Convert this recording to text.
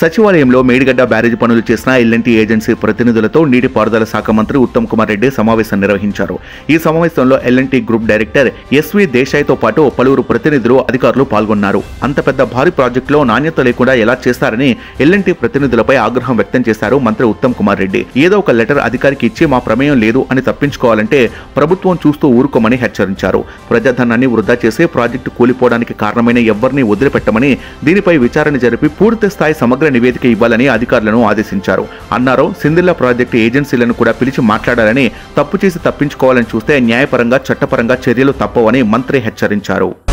సచివాలయంలో మేడిగడ్డ బ్యారేజ్ పనులు చేసిన ఎల్ఎన్టీ ఏజెన్సీ ప్రతినిధులతో నీటిపారుదల శాఖ మంత్రి ఉత్తమ్ కుమార్ రెడ్డి సమావేశం నిర్వహించారు ఈ సమావేశంలో ఎల్ఎన్టీ గ్రూప్ డైరెక్టర్ ఎస్వి దేశాయ్తో పాటు పలువురు ప్రతినిధులు అధికారులు పాల్గొన్నారు అంత పెద్ద భారీ ప్రాజెక్టులో నాణ్యత లేకుండా ఎలా చేస్తారని ఎల్ఎన్టీ ప్రతినిధులపై ఆగ్రహం వ్యక్తం చేశారు మంత్రి ఉత్తమ్ కుమార్ రెడ్డి ఏదో ఒక లెటర్ అధికారికి ఇచ్చి మా ప్రమేయం లేదు అని తప్పించుకోవాలంటే ప్రభుత్వం చూస్తూ ఊరుకోమని హెచ్చరించారు ప్రజాధనాన్ని వృధా చేసి ప్రాజెక్టు కూలిపోవడానికి కారణమైన ఎవ్వరిని వదిలిపెట్టమని దీనిపై విచారణ జరిపి పూర్తి స్థాయి సమగ్ర నివేదిక ఇవ్వాలని అధికారులను ఆదేశించారు అన్నారు సిందిల్లా ప్రాజెక్టు ఏజెన్సీలను కూడా పిలిచి మాట్లాడాలని తప్పు చేసి తప్పించుకోవాలని చూస్తే న్యాయపరంగా చట్టపరంగా చర్యలు తప్పవని మంత్రి హెచ్చరించారు